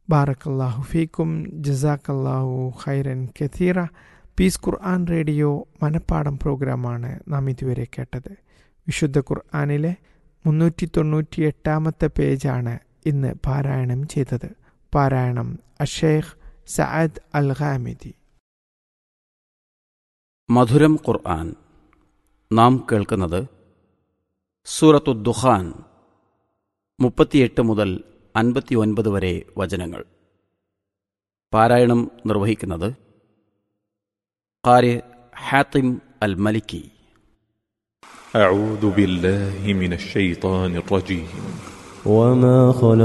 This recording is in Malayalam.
ബാറക്കല്ലാഹു ഫീക്കും ജസാക്കല്ലാഹു ഖൈറൻ കഥീറ പീസ് ഖുർആൻ റേഡിയോ മനപ്പാടം പ്രോഗ്രാമാണ് നാം ഇതുവരെ കേട്ടത് വിശുദ്ധ ഖുർആാനിലെ മുന്നൂറ്റി തൊണ്ണൂറ്റി എട്ടാമത്തെ പേജാണ് ഇന്ന് പാരായണം ചെയ്തത് പാരായണം അഷേഖ് സഅദ് അൽ ഖാമിദി മധുരം ഖുർആൻ നാം കേൾക്കുന്നത് സൂറത്തു ദുഖാൻ മുപ്പത്തിയെട്ട് മുതൽ അൻപത്തി ഒൻപത് വരെ വചനങ്ങൾ പാരായണം നിർവഹിക്കുന്നത് ഖാരി ഹാത്തിം അൽ മലിക്കി أعوذ بالله من الشيطان الرجيم وما خلق